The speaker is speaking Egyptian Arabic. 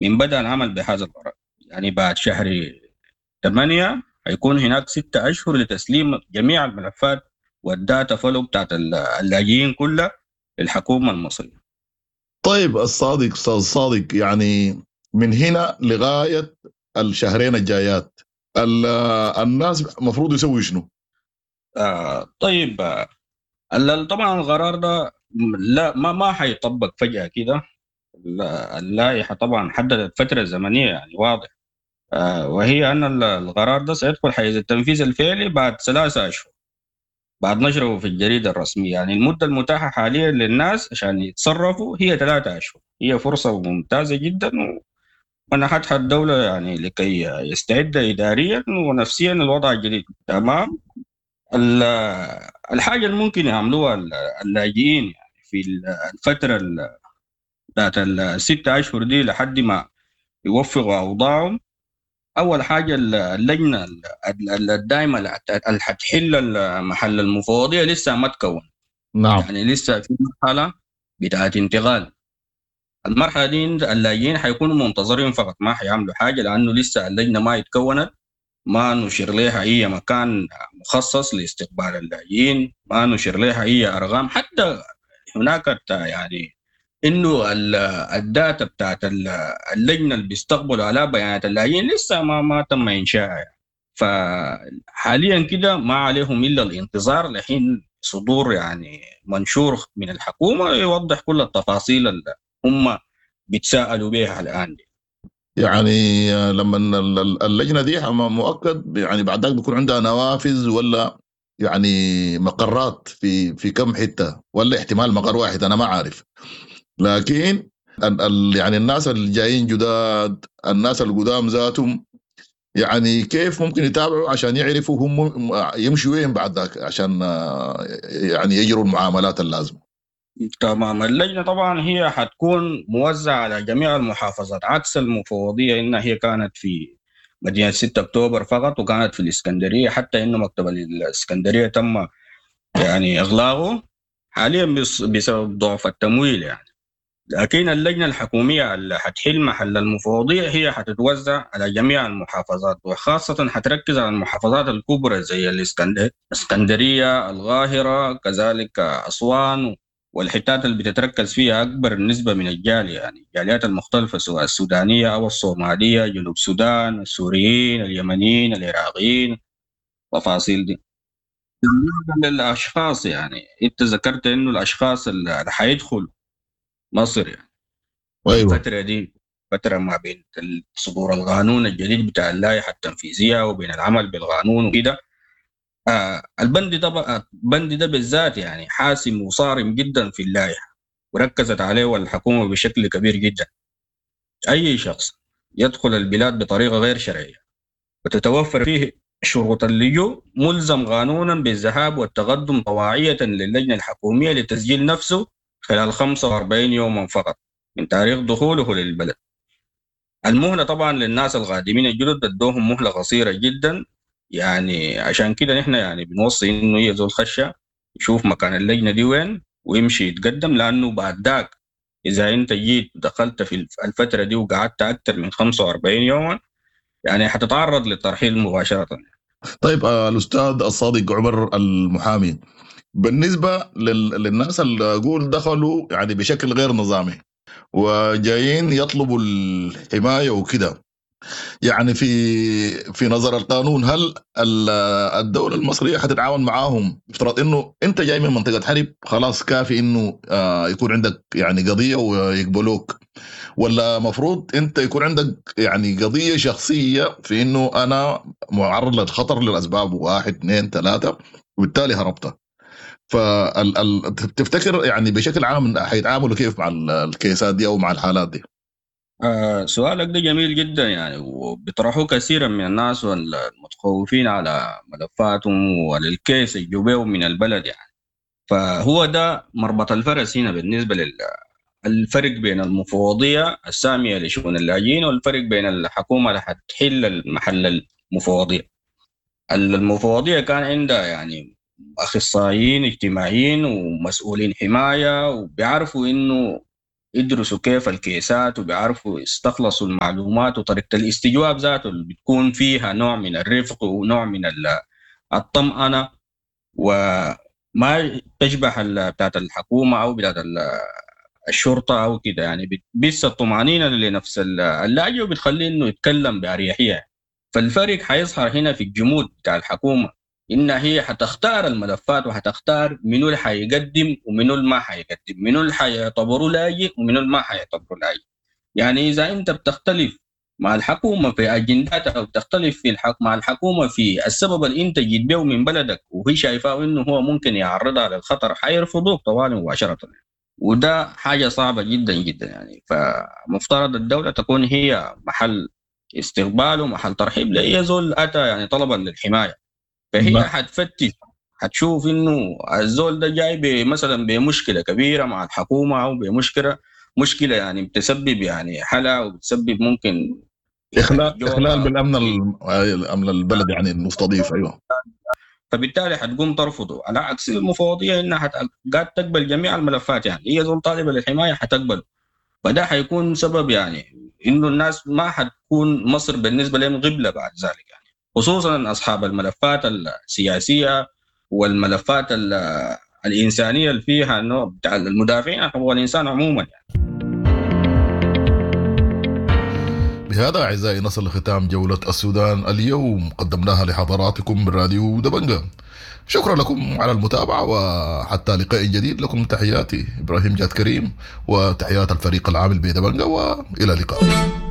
من بدأ العمل بهذا القرار يعني بعد شهر 8 هيكون هناك ستة أشهر لتسليم جميع الملفات والداتا فولو بتاعت اللاجئين كلها للحكومة المصرية طيب الصادق استاذ صادق يعني من هنا لغايه الشهرين الجايات الناس المفروض يسوي شنو؟ آه طيب آه طبعا القرار ده لا ما ما حيطبق فجاه كده اللائحه طبعا حددت فتره زمنيه يعني واضح آه وهي ان القرار ده سيدخل حيز التنفيذ الفعلي بعد ثلاثة اشهر بعد نشره في الجريده الرسميه يعني المده المتاحه حاليا للناس عشان يتصرفوا هي ثلاثة اشهر هي فرصه ممتازه جدا ومنحتها الدوله يعني لكي يستعد اداريا ونفسيا للوضع الجديد تمام الحاجه اللي ممكن يعملوها اللاجئين يعني في الفتره بتاعت الستة اشهر دي لحد ما يوفقوا اوضاعهم اول حاجه اللجنه الدائمه اللي حتحل محل المفوضيه لسه ما تكون نعم يعني لسه في مرحله بتاعت انتقال المرحله دي اللاجئين حيكونوا منتظرين فقط ما حيعملوا حاجه لانه لسه اللجنه ما اتكونت ما نشر لها اي مكان مخصص لاستقبال اللاجئين ما نشر لها اي ارقام حتى هناك يعني انه الداتا بتاعت اللجنه اللي بيستقبلوا على بيانات اللاجئين لسه ما ما تم انشائها يعني. فحاليا كده ما عليهم الا الانتظار لحين صدور يعني منشور من الحكومه يوضح كل التفاصيل اللي هم بيتساءلوا بها الان دي. يعني لما اللجنه دي مؤكد يعني بعد ذلك بيكون عندها نوافذ ولا يعني مقرات في في كم حته ولا احتمال مقر واحد انا ما عارف لكن ال يعني الناس اللي جايين جداد الناس القدام ذاتهم يعني كيف ممكن يتابعوا عشان يعرفوا هم يمشوا وين بعد ذاك عشان يعني يجروا المعاملات اللازمه تمام اللجنه طبعا هي حتكون موزعه على جميع المحافظات عكس المفوضيه انها هي كانت في مدينه 6 اكتوبر فقط وكانت في الاسكندريه حتى انه مكتب الاسكندريه تم يعني اغلاقه حاليا بسبب ضعف التمويل يعني لكن اللجنه الحكوميه اللي حتحل محل المفوضيه هي حتتوزع على جميع المحافظات وخاصه حتركز على المحافظات الكبرى زي الاسكندريه القاهره كذلك اسوان والحتات اللي بتتركز فيها اكبر نسبه من الجاليه يعني الجاليات المختلفه سواء السودانيه او الصوماليه جنوب السودان السوريين اليمنيين العراقيين تفاصيل دي بالنسبه للاشخاص يعني انت ذكرت انه الاشخاص اللي حيدخلوا مصر يعني ايوه الفتره دي فتره ما بين صدور القانون الجديد بتاع اللائحه التنفيذيه وبين العمل بالقانون وكده آه البند ده البند ده بالذات يعني حاسم وصارم جدا في اللائحه وركزت عليه الحكومه بشكل كبير جدا اي شخص يدخل البلاد بطريقه غير شرعيه وتتوفر فيه شروط اللجوء ملزم قانونا بالذهاب والتقدم طواعيه للجنه الحكوميه لتسجيل نفسه خلال 45 يوما فقط من تاريخ دخوله للبلد المهلة طبعا للناس القادمين الجدد ادوهم مهلة قصيرة جدا يعني عشان كده نحن يعني بنوصي انه يزول خشة يشوف مكان اللجنة دي وين ويمشي يتقدم لانه بعد ذاك اذا انت جيت دخلت في الفترة دي وقعدت اكثر من 45 يوما يعني حتتعرض للترحيل مباشرة طيب آه الاستاذ الصادق عمر المحامي بالنسبه للناس اللي اقول دخلوا يعني بشكل غير نظامي وجايين يطلبوا الحمايه وكده يعني في في نظر القانون هل الدوله المصريه حتتعاون معاهم افترض انه انت جاي من منطقه حرب خلاص كافي انه آه، يكون عندك يعني قضيه ويقبلوك ولا مفروض انت يكون عندك يعني قضيه شخصيه في انه انا معرض للخطر للاسباب واحد اثنين ثلاثه وبالتالي هربت فتفتكر يعني بشكل عام حيتعاملوا كيف مع الكيسات دي او مع الحالات دي؟ آه سؤالك ده جميل جدا يعني وبيطرحوه كثيرا من الناس والمتخوفين على ملفاتهم وللكيس يجوبوا من البلد يعني فهو ده مربط الفرس هنا بالنسبه لل الفرق بين المفوضيه الساميه لشؤون اللاجئين والفرق بين الحكومه اللي حتحل محل المفوضيه المفوضيه كان عندها يعني اخصائيين اجتماعيين ومسؤولين حمايه وبيعرفوا انه يدرسوا كيف الكيسات وبيعرفوا يستخلصوا المعلومات وطريقة الاستجواب ذاته اللي بتكون فيها نوع من الرفق ونوع من الطمأنة وما تشبه بتاعت الحكومة أو بتاعت الشرطة أو كده يعني بس الطمأنينة لنفس اللاجئ وبتخليه إنه يتكلم بأريحية فالفرق حيظهر هنا في الجمود بتاع الحكومة إن هي حتختار الملفات وحتختار منو اللي حيقدم ومنو اللي ما حيقدم منو اللي حيعتبروا لاجئ ومنو اللي ما حيعتبروا لاجئ يعني إذا أنت بتختلف مع الحكومة في أجنداتها أو بتختلف في الحق مع الحكومة في السبب اللي أنت جيت به من بلدك وهي شايفاه إنه هو ممكن يعرضها للخطر حيرفضوك طوال مباشرة وده حاجة صعبة جدا جدا يعني فمفترض الدولة تكون هي محل استقبال ومحل ترحيب لأي زول أتى يعني طلبا للحماية فهي حتفتش حتشوف انه الزول ده جاي مثلا بمشكله كبيره مع الحكومه او بمشكله مشكله يعني بتسبب يعني حلا وبتسبب ممكن اخلال اخلال بالامن الامن البلد يعني المستضيف ايوه فبالتالي حتقوم ترفضه على عكس المفوضيه انها قاعد تقبل جميع الملفات يعني هي زول طالبه للحمايه حتقبله فده حيكون سبب يعني انه الناس ما حتكون مصر بالنسبه لهم غبله بعد ذلك يعني خصوصا اصحاب الملفات السياسيه والملفات الانسانيه اللي فيها انه بتاع المدافعين عن حقوق الانسان عموما يعني. بهذا أعزائي نصل لختام جولة السودان اليوم قدمناها لحضراتكم من راديو دبنجة شكرا لكم على المتابعة وحتى لقاء جديد لكم تحياتي إبراهيم جاد كريم وتحيات الفريق العامل بدبنجة وإلى اللقاء